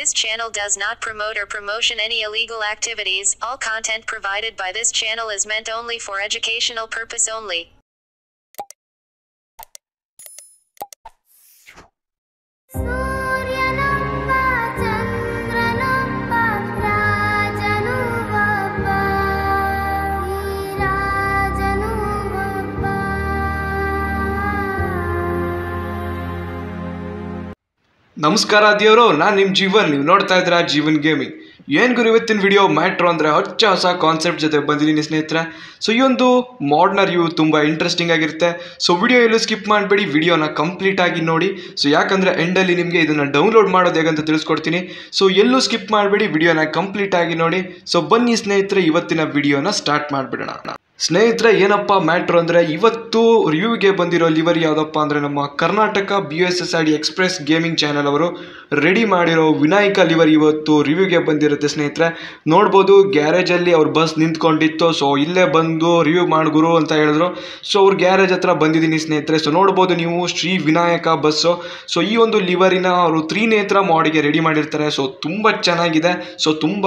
This channel does not promote or promotion any illegal activities. All content provided by this channel is meant only for educational purpose only. ಸೂರ್ಯನೊಬ್ಬ ಚಂದ್ರನೊಬ್ಬ ರಾಜನು ಒಬ್ಬ ಈ ರಾಜನು ಒಬ್ಬ ನಮಸ್ಕಾರ ದೇವರು ನಾನು ನಿಮ್ಮ ಜೀವನ್ ನೀವು ನೋಡ್ತಾ ಇದ್ದೀರಾ ಜೀವನ್ ಗೇಮಿಂಗ್ ಏನು ಗುರು ಇವತ್ತಿನ ವಿಡಿಯೋ ಮ್ಯಾಟ್ರೋ ಅಂದರೆ ಹೊಚ್ಚ ಹೊಸ ಕಾನ್ಸೆಪ್ಟ್ ಜೊತೆ ಬಂದಿದ್ದೀನಿ ಸ್ನೇಹಿತರೆ ಸೊ ಈ ಒಂದು ಮಾಡ್ನ ರಿವ್ಯೂ ತುಂಬ ಇಂಟ್ರೆಸ್ಟಿಂಗ್ ಆಗಿರುತ್ತೆ ಸೊ ವಿಡಿಯೋ ಎಲ್ಲೂ ಸ್ಕಿಪ್ ಮಾಡಬೇಡಿ ವಿಡಿಯೋನ ಕಂಪ್ಲೀಟ್ ಆಗಿ ನೋಡಿ ಸೊ ಯಾಕಂದರೆ ಎಂಡಲ್ಲಿ ನಿಮಗೆ ಇದನ್ನು ಡೌನ್ಲೋಡ್ ಮಾಡೋದು ಹೇಗಂತ ತಿಳಿಸ್ಕೊಡ್ತೀನಿ ಸೊ ಎಲ್ಲೂ ಸ್ಕಿಪ್ ಮಾಡಬೇಡಿ ವಿಡಿಯೋನ ಕಂಪ್ಲೀಟ್ ಆಗಿ ನೋಡಿ ಸೊ ಬನ್ನಿ ಸ್ನೇಹಿತರೆ ಇವತ್ತಿನ ವಿಡಿಯೋನ ಸ್ಟಾರ್ಟ್ ಮಾಡಿಬಿಡೋಣ ಸ್ನೇಹಿತರೆ ಏನಪ್ಪ ಮ್ಯಾಟ್ರು ಅಂದರೆ ಇವತ್ತು ರಿವ್ಯೂಗೆ ಬಂದಿರೋ ಲಿವರ್ ಯಾವುದಪ್ಪ ಅಂದರೆ ನಮ್ಮ Karnataka B S S I D express gaming channel ಅವರು ರೆಡಿ ಮಾಡಿರೋ ವಿನಾಯಕ ಲಿವರ್ ಇವತ್ತು ರಿವ್ಯೂಗೆ ಬಂದಿರುತ್ತೆ ಸ್ನೇಹಿತರೆ ನೋಡ್ಬೋದು ಗ್ಯಾರೇಜಲ್ಲಿ ಅವ್ರ ಬಸ್ ನಿಂತ್ಕೊಂಡಿತ್ತು ಸೊ ಇಲ್ಲೇ ಬಂದು ರಿವ್ಯೂ ಗುರು ಅಂತ ಹೇಳಿದ್ರು ಸೊ ಅವ್ರ ಗ್ಯಾರೇಜ್ ಹತ್ರ ಬಂದಿದ್ದೀನಿ ಸ್ನೇಹಿತರೆ ಸೊ ನೋಡ್ಬೋದು ನೀವು ಶ್ರೀ ವಿನಾಯಕ ಬಸ್ಸು ಸೊ ಈ ಒಂದು ಲಿವರಿನ ಅವರು ತ್ರಿನೇತ್ರ ಮಾಡಿಗೆ ರೆಡಿ ಮಾಡಿರ್ತಾರೆ ಸೊ ತುಂಬ ಚೆನ್ನಾಗಿದೆ ಸೊ ತುಂಬ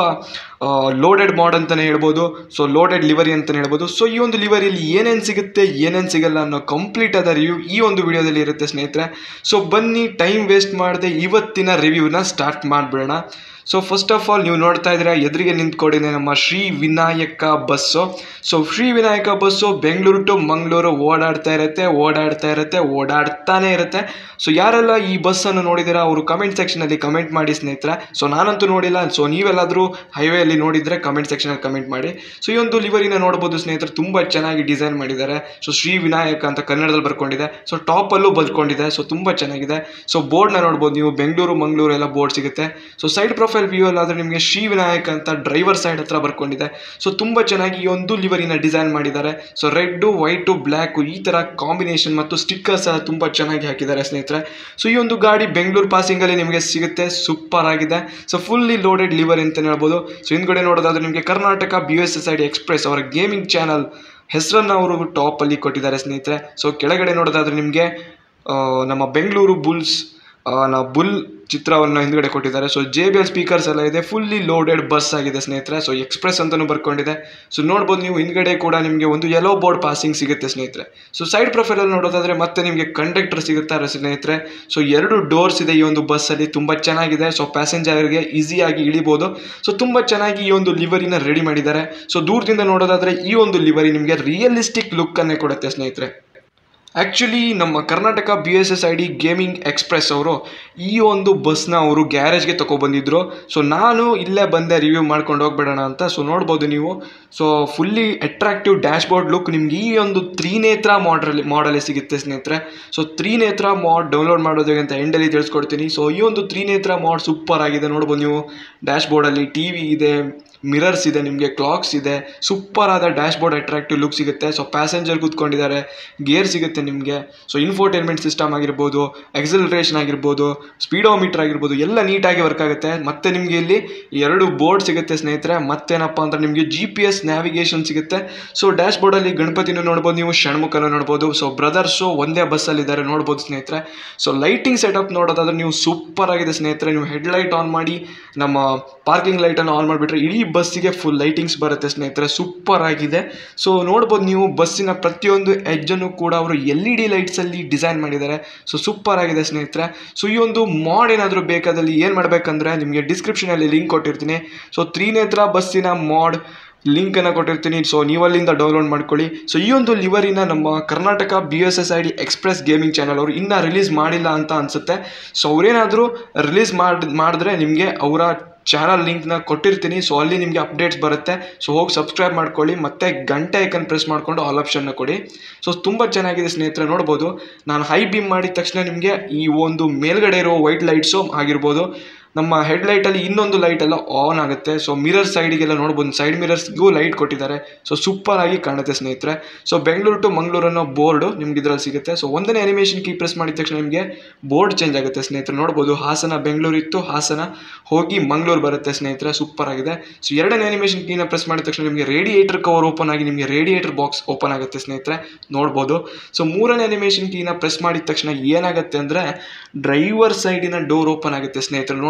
ಲೋಡೆಡ್ ಮಾಡ್ ಅಂತಲೇ ಹೇಳ್ಬೋದು ಸೊ ಲೋಡೆಡ್ ಲಿವರಿ ಅಂತಲೇ ಹೇಳ್ಬೋದು ಸೊ ಈ ಒಂದು ಲಿವರಿಯಲ್ಲಿ ಏನೇನು ಸಿಗುತ್ತೆ ಏನೇನು ಸಿಗಲ್ಲ ಅನ್ನೋ ಕಂಪ್ಲೀಟ್ ಆದ ರಿವ್ಯೂ ಈ ಒಂದು ವಿಡಿಯೋದಲ್ಲಿ ಇರುತ್ತೆ ಸ್ನೇಹಿತರೆ ಸೊ ಬನ್ನಿ ಟೈಮ್ ವೇಸ್ಟ್ ಮಾಡದೆ ಇವತ್ತಿನ ರಿವ್ಯೂನ ಸ್ಟಾರ್ಟ್ ಮಾಡಿಬಿಡೋಣ ಸೊ ಫಸ್ಟ್ ಆಫ್ ಆಲ್ ನೀವು ನೋಡ್ತಾ ಇದ್ದೀರಾ ಎದುರಿಗೆ ನಿಂತ್ಕೊಂಡಿದೆ ನಮ್ಮ Shri Vinayaka bus so Shri Vinayaka bus Bengaluru to Mangaluru ಓಡಾಡ್ತಾ ಇರುತ್ತೆ ಓಡಾಡ್ತಾ ಇರುತ್ತೆ ಓಡಾಡ್ತಾನೆ ಇರುತ್ತೆ ಸೊ ಯಾರೆಲ್ಲ ಈ ಬಸ್ಸನ್ನು ನೋಡಿದ್ದೀರಾ ಅವರು ಕಮೆಂಟ್ ಸೆಕ್ಷನಲ್ಲಿ ಕಮೆಂಟ್ ಮಾಡಿ ಸ್ನೇಹಿತರೆ ಸೊ ನಾನಂತೂ ನೋಡಿಲ್ಲ ಸೊ ನೀವೆಲ್ಲಾದರೂ ಹೈವೇಯಲ್ಲಿ ನೋಡಿದರೆ ಕಮೆಂಟ್ ಸೆಕ್ಷನಲ್ಲಿ ಕಮೆಂಟ್ ಮಾಡಿ ಸೊ ಈ ಒಂದು ಲಿವರಿನ ನೋಡ್ಬೋದು ಸ್ನೇಹಿತರೆ ತುಂಬ ಚೆನ್ನಾಗಿ ಡಿಸೈನ್ ಮಾಡಿದ್ದಾರೆ ಸೊ ಶ್ರೀ ವಿನಾಯಕ ಅಂತ ಕನ್ನಡದಲ್ಲಿ ಬರ್ಕೊಂಡಿದೆ ಸೊ ಟಾಪಲ್ಲೂ ಬರ್ಕೊಂಡಿದೆ ಸೊ ತುಂಬ ಚೆನ್ನಾಗಿದೆ ಸೊ ಬೋರ್ಡ್ನ ನೋಡ್ಬೋದು ನೀವು ಬೆಂಗಳೂರು ಮಂಗಳೂರು ಎಲ್ಲ ಬೋರ್ಡ್ ಸಿಗುತ್ತೆ ಸೊ ಸೈಡ್ ಪ್ರೊಫೈಲ್ ವ್ಯೂ ಅಲ್ಲಾದರೆ ನಿಮಗೆ ಶ್ರೀ ವಿನಾಯಕ್ ಅಂತ ಡ್ರೈವರ್ ಸೈಡ್ ಹತ್ರ ಬರ್ಕೊಂಡಿದೆ ಸೊ ತುಂಬ ಚೆನ್ನಾಗಿ ಈ ಒಂದು ಲಿವರಿನ ಡಿಸೈನ್ ಮಾಡಿದ್ದಾರೆ ಸೊ ರೆಡ್ಡು ವೈಟು ಬ್ಲ್ಯಾಕು ಈ ಥರ ಕಾಂಬಿನೇಷನ್ ಮತ್ತು ಸ್ಟಿಕ್ಕರ್ಸ್ ಎಲ್ಲ ತುಂಬ ಚೆನ್ನಾಗಿ ಹಾಕಿದ್ದಾರೆ ಸ್ನೇಹಿತರೆ ಸೊ ಈ ಒಂದು ಗಾಡಿ ಬೆಂಗಳೂರು ಪಾಸಿಂಗಲ್ಲಿ ನಿಮಗೆ ಸಿಗುತ್ತೆ ಸೂಪರ್ ಆಗಿದೆ ಸೊ ಫುಲ್ಲಿ ಲೋಡೆಡ್ ಲಿವರ್ ಅಂತ ಹೇಳ್ಬೋದು ಸೊ ಹಿಂದ್ಗಡೆ ನೋಡೋದಾದ್ರೆ ನಿಮಗೆ Karnataka B S S I D express ಅವರ ಗೇಮಿಂಗ್ ಚಾನಲ್ ಹೆಸರನ್ನು ಅವರು ಟಾಪಲ್ಲಿ ಕೊಟ್ಟಿದ್ದಾರೆ ಸ್ನೇಹಿತರೆ ಸೊ ಕೆಳಗಡೆ ನೋಡೋದಾದ್ರೆ ನಿಮಗೆ ಆ, ನಮ್ಮ ಬೆಂಗಳೂರು ಬುಲ್ಸ್ ನಾ ಬುಲ್ ಚಿತ್ರವನ್ನು ಹಿಂದ್ಗಡೆ ಕೊಟ್ಟಿದ್ದಾರೆ so J B L speakers ಎಲ್ಲ ಇದೆ ಫುಲ್ಲಿ ಲೋಡೆಡ್ ಬಸ್ ಆಗಿದೆ ಸ್ನೇಹಿತರೆ ಸೊ ಎಕ್ಸ್ಪ್ರೆಸ್ ಅಂತಲೂ ಬರ್ಕೊಂಡಿದೆ ಸೊ ನೋಡ್ಬೋದು ನೀವು ಹಿಂದ್ಗಡೆ ಕೂಡ ನಿಮಗೆ ಒಂದು ಯೆಲ್ಲೋ ಬೋರ್ಡ್ ಪಾಸಿಂಗ್ ಸಿಗುತ್ತೆ ಸ್ನೇಹಿತರೆ ಸೊ ಸೈಡ್ ಪ್ರೊಫೈಲಲ್ಲಿ ನೋಡೋದಾದ್ರೆ ಮತ್ತೆ ನಿಮಗೆ ಕಂಡಕ್ಟರ್ ಸಿಗುತ್ತಾರೆ ಸ್ನೇಹಿತರೆ ಸೊ ಎರಡು ಡೋರ್ಸ್ ಇದೆ ಈ ಒಂದು ಬಸ್ಸಲ್ಲಿ ತುಂಬ ಚೆನ್ನಾಗಿದೆ ಸೊ ಪ್ಯಾಸೆಂಜರ್ಗೆ ಈಸಿಯಾಗಿ ಇಳಿಬೋದು ಸೊ ತುಂಬ ಚೆನ್ನಾಗಿ ಈ ಒಂದು ಲಿವರಿನ ರೆಡಿ ಮಾಡಿದ್ದಾರೆ ಸೊ ದೂರದಿಂದ ನೋಡೋದಾದ್ರೆ ಈ ಒಂದು ಲಿವರಿ ನಿಮಗೆ ರಿಯಲಿಸ್ಟಿಕ್ ಲುಕ್ಕನ್ನೇ ಕೊಡುತ್ತೆ ಸ್ನೇಹಿತರೆ ಆ್ಯಕ್ಚುಲಿ ನಮ್ಮ Karnataka B S S I D gaming express ಅವರು ಈ ಒಂದು ಬಸ್ನ ಅವರು ಗ್ಯಾರೇಜ್ಗೆ ತೊಗೊಬಂದಿದ್ರು ಸೊ ನಾನು ಇಲ್ಲೇ ಬಂದೆ ರಿವ್ಯೂ ಮಾಡ್ಕೊಂಡು ಹೋಗ್ಬಿಡೋಣ ಅಂತ ಸೊ ನೋಡ್ಬೋದು ನೀವು so fully attractive dashboard look ನಿಮ್ಗೆ ಈ ಒಂದು ತ್ರಿನೇತ್ರ ಮಾಡಲ್ ಮಾಡಲೇ ಸಿಗುತ್ತೆ ಸ್ನೇಹಿತರೆ ಸೊ ತ್ರಿನೇತ್ರ ಮಾಡ್ ಡೌನ್ಲೋಡ್ ಮಾಡೋದು ಅಂತ ಎಂಡಲ್ಲಿ ತಿಳಿಸ್ಕೊಡ್ತೀನಿ ಸೊ ಈ ಒಂದು ತ್ರಿನೇತ್ರ ಮಾಡ್ ಸೂಪರ್ ಆಗಿದೆ ನೋಡ್ಬೋದು ನೀವು ಡ್ಯಾಶ್ ಬೋರ್ಡಲ್ಲಿ ಟಿ ವಿ ಇದೆ ಮಿರರ್ಸ್ ಇದೆ ನಿಮಗೆ ಕ್ಲಾಕ್ಸ್ ಇದೆ ಸೂಪರ್ ಆದ ಡ್ಯಾಶ್ ಬೋರ್ಡ್ ಅಟ್ರಾಕ್ಟಿವ್ ಲುಕ್ ಸಿಗುತ್ತೆ ಸೊ ಪ್ಯಾಸೆಂಜರ್ ಕೂತ್ಕೊಂಡಿದ್ದಾರೆ ಗೇರ್ ಸಿಗುತ್ತೆ ನಿಮಗೆ ಸೊ ಇನ್ಫೋಟೈನ್ಮೆಂಟ್ ಸಿಸ್ಟಮ್ ಆಗಿರ್ಬೋದು ಎಕ್ಸಲರೇಷನ್ ಆಗಿರ್ಬೋದು ಸ್ಪೀಡೋಮೀಟರ್ ಆಗಿರ್ಬೋದು ಎಲ್ಲ ನೀಟಾಗಿ ವರ್ಕ್ ಆಗುತ್ತೆ ಮತ್ತೆ ನಿಮಗೆ ಇಲ್ಲಿ ಎರಡು ಬೋರ್ಡ್ ಸಿಗುತ್ತೆ ಸ್ನೇಹಿತರೆ ಮತ್ತೇನಪ್ಪ ಅಂದ್ರೆ ನಿಮಗೆ ಜಿ ಪಿ ಎಸ್ ನ್ಯಾವಿಗೇಷನ್ ಸಿಗುತ್ತೆ ಸೊ ಡ್ಯಾಶ್ ಬೋರ್ಡಲ್ಲಿ ಗಣಪತಿನೂ ನೋಡ್ಬೋದು ನೀವು ಷಣ್ಮುಖನೂ ನೋಡ್ಬೋದು ಸೊ ಬ್ರದರ್ಸು ಒಂದೇ ಬಸ್ಸಲ್ಲಿದ್ದಾರೆ ನೋಡ್ಬೋದು ಸ್ನೇಹಿತರೆ ಸೊ ಲೈಟಿಂಗ್ ಸೆಟಪ್ ನೋಡೋದಾದ್ರೆ ನೀವು ಸೂಪರ್ ಆಗಿದೆ ಸ್ನೇಹಿತರೆ ನೀವು ಹೆಡ್ಲೈಟ್ ಆನ್ ಮಾಡಿ ನಮ್ಮ ಪಾರ್ಕಿಂಗ್ ಲೈಟನ್ನು ಆನ್ ಮಾಡಿಬಿಟ್ರೆ ಇಡೀ ಬಸ್ಸಿಗೆ ಫುಲ್ ಲೈಟಿಂಗ್ಸ್ ಬರುತ್ತೆ ಸ್ನೇಹಿತರೆ ಸೂಪರ್ ಆಗಿದೆ ಸೊ ನೋಡ್ಬೋದು ನೀವು ಬಸ್ಸಿನ ಪ್ರತಿಯೊಂದು ಎಡ್ಜನ್ನು ಕೂಡ ಅವರು ಎಲ್ ಇ ಡಿ ಲೈಟ್ಸಲ್ಲಿ ಡಿಸೈನ್ ಮಾಡಿದ್ದಾರೆ ಸೊ ಸೂಪರ್ ಆಗಿದೆ ಸ್ನೇಹಿತರೆ ಸೊ ಈ ಒಂದು ಮಾಡ್ ಏನಾದರೂ ಬೇಕಾದಲ್ಲಿ ಏನು ಮಾಡಬೇಕಂದ್ರೆ ನಿಮಗೆ ಡಿಸ್ಕ್ರಿಪ್ಷನಲ್ಲಿ ಲಿಂಕ್ ಕೊಟ್ಟಿರ್ತೀನಿ ಸೊ ತ್ರಿನೇತ್ರ ಬಸ್ಸಿನ ಮಾಡ್ ಲಿಂಕನ್ನು ಕೊಟ್ಟಿರ್ತೀನಿ ಸೊ ನೀವು ಅಲ್ಲಿಂದ ಡೌನ್ಲೋಡ್ ಮಾಡ್ಕೊಳ್ಳಿ ಸೊ ಈ ಒಂದು ಲಿವರಿನ ನಮ್ಮ Karnataka B S S I D express gaming channel ಅವರು ಇನ್ನೂ ರಿಲೀಸ್ ಮಾಡಿಲ್ಲ ಅಂತ ಅನಿಸುತ್ತೆ ಸೊ ಅವರೇನಾದರೂ ರಿಲೀಸ್ ಮಾಡಿ ಮಾಡಿದ್ರೆ ನಿಮಗೆ ಅವರ ಚಾನಲ್ ಲಿಂಕ್ನ ಕೊಟ್ಟಿರ್ತೀನಿ ಸೊ ಅಲ್ಲಿ ನಿಮಗೆ ಅಪ್ಡೇಟ್ಸ್ ಬರುತ್ತೆ ಸೊ ಹೋಗಿ ಸಬ್ಸ್ಕ್ರೈಬ್ ಮಾಡ್ಕೊಳ್ಳಿ ಮತ್ತೆ ಗಂಟೆ ಐಕನ್ ಪ್ರೆಸ್ ಮಾಡಿಕೊಂಡು ಆಲ್ ಆಪ್ಷನ್ನ ಕೊಡಿ ಸೊ ತುಂಬ ಚೆನ್ನಾಗಿದೆ ಸ್ನೇಹಿತರೆ ನೋಡ್ಬೋದು ನಾನು ಹೈ ಬೀಮ್ ಮಾಡಿದ ತಕ್ಷಣ ನಿಮಗೆ ಈ ಒಂದು ಮೇಲ್ಗಡೆ ಇರೋ ವೈಟ್ ಲೈಟ್ಸು ಆಗಿರ್ಬೋದು ನಮ್ಮ ಹೆಡ್ಲೈಟಲ್ಲಿ ಇನ್ನೊಂದು ಲೈಟ್ ಎಲ್ಲ ಆನ್ ಆಗುತ್ತೆ ಸೊ ಮಿರರ್ ಸೈಡಿಗೆಲ್ಲ ನೋಡ್ಬೋದು ಸೈಡ್ ಮಿರರ್ಸ್ಗೂ ಲೈಟ್ ಕೊಟ್ಟಿದ್ದಾರೆ ಸೊ ಸೂಪರ್ ಆಗಿ ಕಾಣುತ್ತೆ ಸ್ನೇಹಿತರೆ ಸೊ ಬೆಂಗಳೂರು ಟು ಮಂಗಳೂರು ಅನ್ನೋ ಬೋರ್ಡು ನಿಮ್ಗೆ ಇದರಲ್ಲಿ ಸಿಗುತ್ತೆ ಸೊ ಒಂದನೇ ಅನಿಮೇಷನ್ ಕೀ ಪ್ರೆಸ್ ಮಾಡಿದ ತಕ್ಷಣ ನಿಮಗೆ ಬೋರ್ಡ್ ಚೇಂಜ್ ಆಗುತ್ತೆ ಸ್ನೇಹಿತರೆ ನೋಡ್ಬೋದು ಹಾಸನ ಬೆಂಗಳೂರು ಇತ್ತು ಹಾಸನ ಹೋಗಿ ಮಂಗಳೂರು ಬರುತ್ತೆ ಸ್ನೇಹಿತರೆ ಸೂಪರ್ ಆಗಿದೆ ಸೊ ಎರಡನೇ ಅನಿಮೇಷನ್ ಕೀನ ಪ್ರೆಸ್ ಮಾಡಿದ ತಕ್ಷಣ ನಿಮಗೆ ರೇಡಿಯೇಟರ್ ಕವರ್ ಓಪನ್ ಆಗಿ ನಿಮಗೆ ರೇಡಿಯೇಟರ್ ಬಾಕ್ಸ್ ಓಪನ್ ಆಗುತ್ತೆ ಸ್ನೇಹಿತರೆ ನೋಡ್ಬೋದು ಸೊ ಮೂರನೇ ಅನಿಮೇಷನ್ ಕೀನ ಪ್ರೆಸ್ ಮಾಡಿದ ತಕ್ಷಣ ಏನಾಗುತ್ತೆ ಅಂದರೆ ಡ್ರೈವರ್ ಸೈಡಿನ ಡೋರ್ ಓಪನ್ ಆಗುತ್ತೆ ಸ್ನೇಹಿತರೆ ನೋಡ್ಬೋದು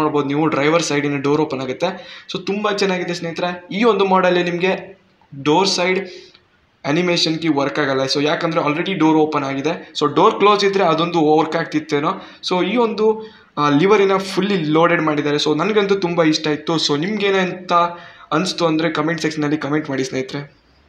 ನೋಡ್ಬೋದು ನೀವು ಡ್ರೈವರ್ ಸೈಡಿನ ಡೋರ್ ಓಪನ್ ಆಗುತ್ತೆ ಸೊ ತುಂಬ ಚೆನ್ನಾಗಿದೆ ಸ್ನೇಹಿತರೆ ಈ ಒಂದು ಮಾಡಲ್ಲಿ ನಿಮಗೆ ಡೋರ್ ಸೈಡ್ ಅನಿಮೇಷನ್ಗೆ ವರ್ಕ್ ಆಗಲ್ಲ ಸೊ ಯಾಕಂದರೆ ಆಲ್ರೆಡಿ ಡೋರ್ ಓಪನ್ ಆಗಿದೆ ಸೊ ಡೋರ್ ಕ್ಲೋಸ್ ಇದ್ದರೆ ಅದೊಂದು ವರ್ಕ್ ಆಗ್ತಿತ್ತೇನೋ ಸೊ ಈ ಒಂದು ಲಿವರಿನ ಫುಲ್ಲಿ ಲೋಡೆಡ್ ಮಾಡಿದ್ದಾರೆ ಸೊ ನನಗಂತೂ ತುಂಬ ಇಷ್ಟ ಇತ್ತು ಸೊ ನಿಮ್ಗೇನಂತ ಅನಿಸ್ತು ಅಂದರೆ ಕಮೆಂಟ್ ಸೆಕ್ಷನಲ್ಲಿ ಕಮೆಂಟ್ ಮಾಡಿ ಸ್ನೇಹಿತರೆ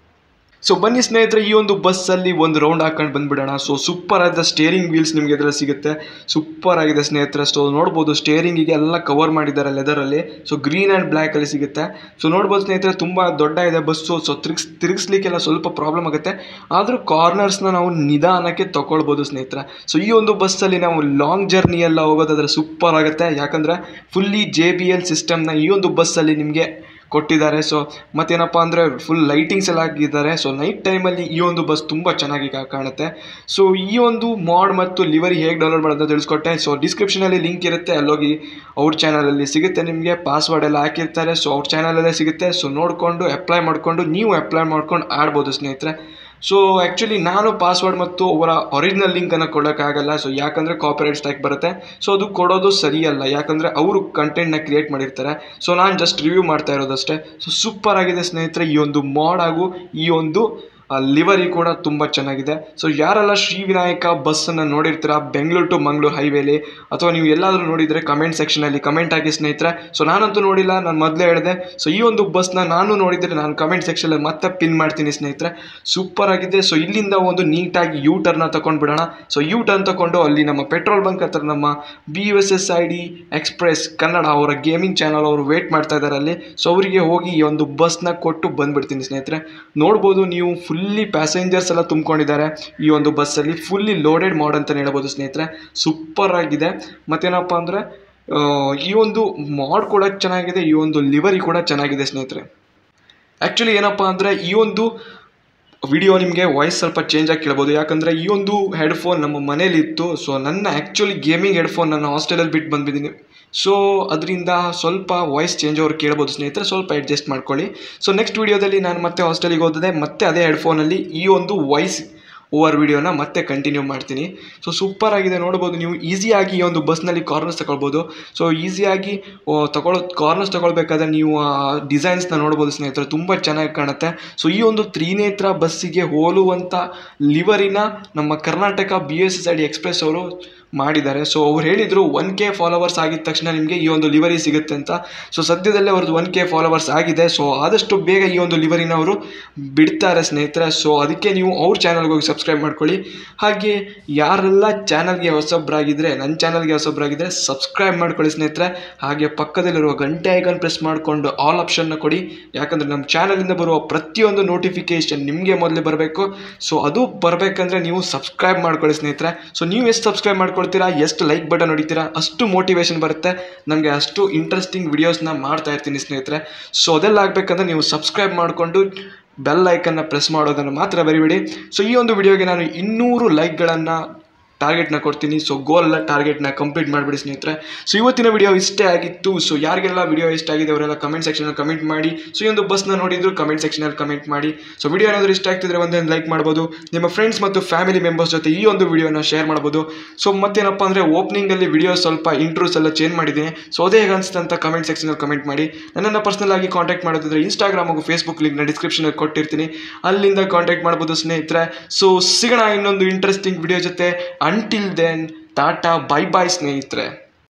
ಸೊ ಬನ್ನಿ ಸ್ನೇಹಿತರೆ ಈ ಒಂದು ಬಸ್ಸಲ್ಲಿ ಒಂದು ರೌಂಡ್ ಹಾಕೊಂಡು ಬಂದ್ಬಿಡೋಣ ಸೊ ಸೂಪರ್ ಆದ ಸ್ಟೇರಿಂಗ್ ವೀಲ್ಸ್ ನಿಮಗೆ ಇದರಲ್ಲಿ ಸಿಗುತ್ತೆ ಸೂಪರ್ ಆಗಿದೆ ಸ್ನೇಹಿತರೆ ಸೊ ನೋಡ್ಬೋದು ಸ್ಟೇರಿಂಗಿಗೆ ಎಲ್ಲ ಕವರ್ ಮಾಡಿದ್ದಾರೆ ಲೆದರಲ್ಲಿ ಸೊ ಗ್ರೀನ್ ಆ್ಯಂಡ್ ಬ್ಲ್ಯಾಕಲ್ಲಿ ಸಿಗುತ್ತೆ ಸೊ ನೋಡ್ಬೋದು ಸ್ನೇಹಿತರೆ ತುಂಬ ದೊಡ್ಡ ಇದೆ ಬಸ್ಸು ಸೊ ತಿರ್ಗಿಸ್ ತಿರುಗಿಸ್ಲಿಕ್ಕೆಲ್ಲ ಸ್ವಲ್ಪ ಪ್ರಾಬ್ಲಮ್ ಆಗುತ್ತೆ ಆದರೂ ಕಾರ್ನರ್ಸ್ನ ನಾವು ನಿಧಾನಕ್ಕೆ ತಗೊಳ್ಬೋದು ಸ್ನೇಹಿತರೆ ಸೊ ಈ ಒಂದು ಬಸ್ಸಲ್ಲಿ ನಾವು ಲಾಂಗ್ ಜರ್ನಿ ಎಲ್ಲ ಹೋಗೋದಾದ್ರೆ ಸೂಪರ್ ಆಗುತ್ತೆ ಯಾಕಂದರೆ ಫುಲ್ಲಿ ಜೆ ಬಿ ಎಲ್ ಸಿಸ್ಟಮ್ನ ಈ ಒಂದು ಬಸ್ಸಲ್ಲಿ ನಿಮಗೆ ಕೊಟ್ಟಿದ್ದಾರೆ ಸೊ ಮತ್ತೇನಪ್ಪ ಅಂದರೆ ಫುಲ್ ಲೈಟಿಂಗ್ಸ್ ಎಲ್ಲ ಹಾಕಿದ್ದಾರೆ ಸೊ ನೈಟ್ ಟೈಮಲ್ಲಿ ಈ ಒಂದು ಬಸ್ ತುಂಬ ಚೆನ್ನಾಗಿ ಕಾ- ಕಾಣುತ್ತೆ ಸೊ ಈ ಒಂದು ಮಾಡ್ ಮತ್ತು ಲಿವರಿ ಹೇಗೆ ಡೌನ್ಲೋಡ್ ಮಾಡೋದು ಅಂತ ತಿಳಿಸ್ಕೊಟ್ಟೆ ಸೊ ಡಿಸ್ಕ್ರಿಪ್ಷನಲ್ಲಿ ಲಿಂಕ್ ಇರುತ್ತೆ ಅಲ್ಲೋಗಿ ಅವ್ರ ಚಾನಲಲ್ಲಿ ಸಿಗುತ್ತೆ ನಿಮಗೆ ಪಾಸ್ವರ್ಡ್ ಎಲ್ಲ ಹಾಕಿರ್ತಾರೆ ಸೊ ಅವ್ರ ಚಾನಲಲ್ಲೇ ಸಿಗುತ್ತೆ ಸೊ ನೋಡಿಕೊಂಡು ಅಪ್ಲೈ ಮಾಡಿಕೊಂಡು ನೀವು ಅಪ್ಲೈ ಮಾಡ್ಕೊಂಡು ಆಡ್ಬೋದು ಸ್ನೇಹಿತರೆ ಸೊ ಆ್ಯಕ್ಚುಲಿ ನಾನು ಪಾಸ್ವರ್ಡ್ ಮತ್ತು ಅವರ ಒರಿಜಿನಲ್ ಲಿಂಕನ್ನು ಕೊಡೋಕ್ಕಾಗಲ್ಲ ಸೊ ಯಾಕಂದರೆ ಕಾಪಿರೈಟ್ ಸ್ಟ್ರೈಕ್ ಬರುತ್ತೆ ಸೊ ಅದು ಕೊಡೋದು ಸರಿಯಲ್ಲ ಯಾಕಂದರೆ ಅವರು ಕಂಟೆಂಟ್ನ ಕ್ರಿಯೇಟ್ ಮಾಡಿರ್ತಾರೆ ಸೊ ನಾನು ಜಸ್ಟ್ ರಿವ್ಯೂ ಮಾಡ್ತಾ ಇರೋದಷ್ಟೇ ಸೊ ಸೂಪರ್ ಆಗಿದೆ ಸ್ನೇಹಿತರೆ ಈ ಒಂದು ಮಾಡ್ ಹಾಗೂ ಈ ಒಂದು ಲಿವರಿ ಕೂಡ ತುಂಬ ಚೆನ್ನಾಗಿದೆ ಸೊ ಯಾರೆಲ್ಲ ಶ್ರೀ ವಿನಾಯಕ ಬಸ್ಸನ್ನು ನೋಡಿರ್ತೀರಾ ಬೆಂಗಳೂರು ಟು ಮಂಗಳೂರು ಹೈವೇಲಿ ಅಥವಾ ನೀವು ಎಲ್ಲಾದರೂ ನೋಡಿದರೆ ಕಮೆಂಟ್ ಸೆಕ್ಷನಲ್ಲಿ ಕಮೆಂಟ್ ಹಾಕಿ ಸ್ನೇಹಿತರೆ ಸೊ ನಾನಂತೂ ನೋಡಿಲ್ಲ ನಾನು ಮೊದಲೇ ಹೇಳಿದೆ ಸೊ ಈ ಒಂದು ಬಸ್ನ ನಾನು ನೋಡಿದರೆ ನಾನು ಕಮೆಂಟ್ ಸೆಕ್ಷನಲ್ಲಿ ಮತ್ತೆ ಪಿನ್ ಮಾಡ್ತೀನಿ ಸ್ನೇಹಿತರೆ ಸೂಪರ್ ಆಗಿದೆ ಸೊ ಇಲ್ಲಿಂದ ಒಂದು ನೀಟಾಗಿ ಯೂ ಟರ್ನ ತಗೊಂಡು ಬಿಡೋಣ ಸೊ ಯೂ ಟರ್ನ್ ತಗೊಂಡು ಅಲ್ಲಿ ನಮ್ಮ ಪೆಟ್ರೋಲ್ ಬಂಕ್ ಹತ್ರ ನಮ್ಮ B U S S I D express Kannada ಅವರ ಗೇಮಿಂಗ್ ಚಾನಲ್ ಅವರು ವೇಟ್ ಮಾಡ್ತಾ ಇದ್ದಾರೆ ಅಲ್ಲಿ ಸೊ ಅವರಿಗೆ ಹೋಗಿ ಈ ಒಂದು ಬಸ್ನ ಕೊಟ್ಟು ಬಂದ್ಬಿಡ್ತೀನಿ ಸ್ನೇಹಿತರೆ ನೋಡ್ಬೋದು ನೀವು ಫುಲ್ಲಿ ಪ್ಯಾಸೆಂಜರ್ಸ್ ಎಲ್ಲ ತುಂಬ್ಕೊಂಡಿದ್ದಾರೆ ಈ ಒಂದು ಬಸ್ಸಲ್ಲಿ ಫುಲ್ಲಿ ಲೋಡೆಡ್ ಮಾಡ್ ಅಂತಲೇ ಹೇಳ್ಬೋದು ಸ್ನೇಹಿತರೆ ಸೂಪರ್ ಆಗಿದೆ ಮತ್ತೇನಪ್ಪ ಅಂದರೆ ಈ ಒಂದು ಮಾಡ್ ಕೂಡ ಚೆನ್ನಾಗಿದೆ ಈ ಒಂದು ಲಿವರಿ ಕೂಡ ಚೆನ್ನಾಗಿದೆ ಸ್ನೇಹಿತರೆ ಆ್ಯಕ್ಚುಲಿ ಏನಪ್ಪ ಅಂದರೆ ಈ ಒಂದು ವಿಡಿಯೋ ನಿಮಗೆ ವಾಯ್ಸ್ ಸ್ವಲ್ಪ ಚೇಂಜ್ ಆಗಿ ಕೇಳ್ಬೋದು ಯಾಕಂದರೆ ಈ ಒಂದು ಹೆಡ್ಫೋನ್ ನಮ್ಮ ಮನೇಲಿ ಇತ್ತು ಸೊ ನನ್ನ ಆ್ಯಕ್ಚುಲಿ ಗೇಮಿಂಗ್ ಹೆಡ್ಫೋನ್ ನನ್ನ ಹಾಸ್ಟೆಲಲ್ಲಿ ಬಿಟ್ಟು ಬಂದ್ಬಿದ್ದೀನಿ ಸೊ ಅದರಿಂದ ಸ್ವಲ್ಪ ವಾಯ್ಸ್ ಚೇಂಜ್ ಅವ್ರು ಕೇಳ್ಬೋದು ಸ್ನೇಹಿತರೆ ಸ್ವಲ್ಪ ಅಡ್ಜಸ್ಟ್ ಮಾಡ್ಕೊಳ್ಳಿ ಸೊ ನೆಕ್ಸ್ಟ್ ವಿಡಿಯೋದಲ್ಲಿ ನಾನು ಮತ್ತೆ ಹಾಸ್ಟೆಲಿಗೆ ಹೋದರೆ ಮತ್ತೆ ಅದೇ ಹೆಡ್ಫೋನಲ್ಲಿ ಈ ಒಂದು ವಾಯ್ಸ್ ಓವರ್ ವಿಡಿಯೋನ ಮತ್ತೆ ಕಂಟಿನ್ಯೂ ಮಾಡ್ತೀನಿ ಸೊ ಸೂಪರ್ ಆಗಿದೆ ನೋಡ್ಬೋದು ನೀವು ಈಸಿಯಾಗಿ ಈ ಒಂದು ಬಸ್ನಲ್ಲಿ ಕಾರ್ನರ್ಸ್ ತಗೊಳ್ಬೋದು ಸೊ ಈಸಿಯಾಗಿ ತಗೊಳ್ಳೋ ಕಾರ್ನರ್ಸ್ ತಗೊಳ್ಬೇಕಾದ್ರೆ ನೀವು ಆ ಡಿಸೈನ್ಸ್ನ ನೋಡ್ಬೋದು ಸ್ನೇಹಿತರೆ ತುಂಬ ಚೆನ್ನಾಗಿ ಕಾಣುತ್ತೆ ಸೊ ಈ ಒಂದು ತ್ರಿನೇತ್ರ ಬಸ್ಸಿಗೆ ಹೋಲುವಂಥ ಲಿವರಿನ ನಮ್ಮ Karnataka B S S I D express ಅವರು ಮಾಡಿದ್ದಾರೆ ಸೊ ಅವ್ರು ಹೇಳಿದರು ಒನ್ ಕೆ ಫಾಲೋವರ್ಸ್ ಆಗಿದ ತಕ್ಷಣ ನಿಮಗೆ ಈ ಒಂದು ಲಿವರಿ ಸಿಗುತ್ತೆ ಅಂತ ಸೊ ಸದ್ಯದಲ್ಲೇ ಅವ್ರದ್ದು ಒನ್ ಕೆ ಫಾಲೋವರ್ಸ್ ಆಗಿದೆ ಸೊ ಆದಷ್ಟು ಬೇಗ ಈ ಒಂದು ಲಿವರಿನ ಅವರು ಬಿಡ್ತಾರೆ ಸ್ನೇಹಿತರೆ ಸೊ ಅದಕ್ಕೆ ನೀವು ಅವ್ರ ಚಾನಲ್ಗೆ ಹೋಗಿ ಸಬ್ಸ್ಕ್ರೈಬ್ ಮಾಡ್ಕೊಳ್ಳಿ ಹಾಗೆ ಯಾರೆಲ್ಲ ಚಾನಲ್ಗೆ ಹೊಸಬ್ರಾಗಿದ್ದರೆ ನನ್ನ ಚಾನಲ್ಗೆ ಹೊಸಬ್ರಾಗಿದ್ದರೆ ಸಬ್ಸ್ಕ್ರೈಬ್ ಮಾಡ್ಕೊಳ್ಳಿ ಸ್ನೇಹಿತರೆ ಹಾಗೆ ಪಕ್ಕದಲ್ಲಿರುವ ಗಂಟೆ ಐಕನ್ ಪ್ರೆಸ್ ಮಾಡಿಕೊಂಡು ಆಲ್ ಆಪ್ಷನ್ನ ಕೊಡಿ ಯಾಕಂದರೆ ನಮ್ಮ ಚಾನಲಿಂದ ಬರುವ ಪ್ರತಿಯೊಂದು ನೋಟಿಫಿಕೇಷನ್ ನಿಮಗೆ ಮೊದಲೇ ಬರಬೇಕು ಸೊ ಅದು ಬರಬೇಕಂದ್ರೆ ನೀವು ಸಬ್ಸ್ಕ್ರೈಬ್ ಮಾಡ್ಕೊಳ್ಳಿ ಸ್ನೇಹಿತರೆ ಸೊ ನೀವು ಎಷ್ಟು ಸಬ್ಸ್ಕ್ರೈಬ್ ಮಾಡ್ಕೊಳ್ತೀರಾ ಎಷ್ಟು ಲೈಕ್ ಬಟನ್ ಹೊಡಿತೀರಾ ಅಷ್ಟು ಮೋಟಿವೇಶನ್ ಬರುತ್ತೆ ನನಗೆ ಅಷ್ಟು ಇಂಟ್ರೆಸ್ಟಿಂಗ್ ವಿಡಿಯೋಸ್ನ ಮಾಡ್ತಾ ಇರ್ತೀನಿ ಸ್ನೇಹಿತರೆ ಸೊ ಅದೆಲ್ಲ ಆಗಬೇಕಂದ್ರೆ ನೀವು ಸಬ್ಸ್ಕ್ರೈಬ್ ಮಾಡಿಕೊಂಡು ಬೆಲ್ ಐಕನ್ನ ಪ್ರೆಸ್ ಮಾಡೋದನ್ನು ಮಾತ್ರ ಬರಿಬೇಡಿ ಸೊ ಈ ಒಂದು ವಿಡಿಯೋಗೆ ನಾನು ಇನ್ನೂರು ಲೈಕ್ಗಳನ್ನು ಟಾರ್ಗೆಟ್ನ ಕೊಡ್ತೀನಿ ಸೊ ಗೋಲ್ ಟಾರ್ಗೆಟ್ನ ಕಂಪ್ಲೀಟ್ ಮಾಡಿಬಿಡಿ ಸ್ನೇಹಿತರೆ ಸೊ ಇವತ್ತಿನ ವಿಡಿಯೋ ಇಷ್ಟೇ ಆಗಿತ್ತು ಸೊ ಯಾರಿಗೆಲ್ಲ ವಿಡಿಯೋ ಇಷ್ಟ ಆಗಿದೆ ಅವರೆಲ್ಲ ಕಮೆಂಟ್ ಸೆಕ್ಷನಲ್ಲಿ ಕಮೆಂಟ್ ಮಾಡಿ ಸೊ ಈ ಒಂದು ಬಸ್ನ ನೋಡಿದ್ರು ಕಮೆಂಟ್ ಸೆಕ್ಷನಲ್ಲಿ ಕಮೆಂಟ್ ಮಾಡಿ ಸೊ ವಿಡಿಯೋ ಏನಾದರೂ ಇಷ್ಟ ಆಗ್ತಿದ್ರೆ ಒಂದೊಂದು ಲೈಕ್ ಮಾಡ್ಬೋದು ನಿಮ್ಮ ಫ್ರೆಂಡ್ಸ್ ಮತ್ತು ಫ್ಯಾಮಿಲಿ ಮೆಂಬರ್ಸ್ ಜೊತೆ ಈ ಒಂದು ವಿಡಿಯೋನ ಶೇರ್ ಮಾಡ್ಬೋದು ಸೊ ಮತ್ತೇನಪ್ಪ ಅಂದರೆ ಓಪನಿಂಗಲ್ಲಿ ವಿಡಿಯೋ ಸ್ವಲ್ಪ ಇಂಟ್ರೂಸ್ ಎಲ್ಲ ಚೇಂಜ್ ಮಾಡಿದ್ದೀನಿ ಸೊ ಅದೇ ಹೇಗೆ ಅನಿಸ್ತು ಅಂತ ಕಮೆಂಟ್ ಸೆಕ್ಷನಲ್ಲಿ ಕಮೆಂಟ್ ಮಾಡಿ ನನ್ನನ್ನು ಪರ್ಸನಲ್ ಆಗಿ ಕಾಂಟ್ಯಾಕ್ಟ್ ಮಾಡೋದಿದ್ರೆ ಇನ್ಸ್ಟಾಗ್ರಾಮ್ ಹಾಗೂ ಫೇಸ್ಬುಕ್ ಲಿಂಕ್ನ ಡಿಸ್ಕ್ರಿಪ್ಷನಲ್ಲಿ ಕೊಟ್ಟಿರ್ತೀನಿ ಅಲ್ಲಿಂದ ಕಾಂಟ್ಯಾಕ್ಟ್ ಮಾಡ್ಬೋದು ಸ್ನೇಹಿತರೆ ಸೊ ಸಿಗೋಣ ಇನ್ನೊಂದು ಇಂಟ್ರೆಸ್ಟಿಂಗ್ ವಿಡಿಯೋ ಜೊತೆ until then tata bye bye ಸ್ನೇಹಿತರೆ